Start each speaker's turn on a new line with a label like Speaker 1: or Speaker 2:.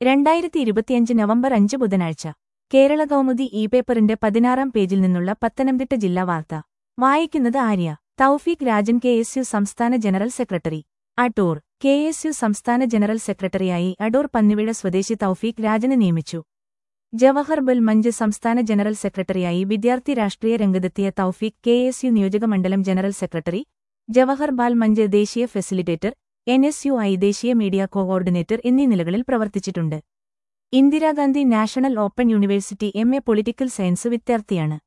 Speaker 1: രണ്ടായിരത്തി ഇരുപത്തിയഞ്ച് നവംബർ അഞ്ച് ബുധനാഴ്ച കേരള കൗമുദി ഇ പേപ്പറിന്റെ പതിനാറാം പേജിൽ നിന്നുള്ള പത്തനംതിട്ട ജില്ലാ വാർത്ത വായിക്കുന്നത് Arya Thoufeeq Rajan K S U സംസ്ഥാന general secretary Adoor K S U സംസ്ഥാന ജനറൽ സെക്രട്ടറിയായി അടൂർ പന്നിവിഴ സ്വദേശി തൗഫീഖ് രാജനെ നിയമിച്ചു ജവഹർ ബൽ മഞ്ച് സംസ്ഥാന ജനറൽ സെക്രട്ടറിയായി വിദ്യാർത്ഥി രാഷ്ട്രീയ രംഗത്തെത്തിയ തൗഫീഖ് കെ എസ് യു നിയോജകമണ്ഡലം ജനറൽ സെക്രട്ടറി ജവഹർ ബാൽ മഞ്ച് ദേശീയ facilitator N S U I ദേശീയ മീഡിയ കോഓർഡിനേറ്റർ എന്നീ നിലകളിൽ പ്രവർത്തിച്ചിട്ടുണ്ട് Indira Gandhi national open university M A political science വിദ്യാർത്ഥിയാണ്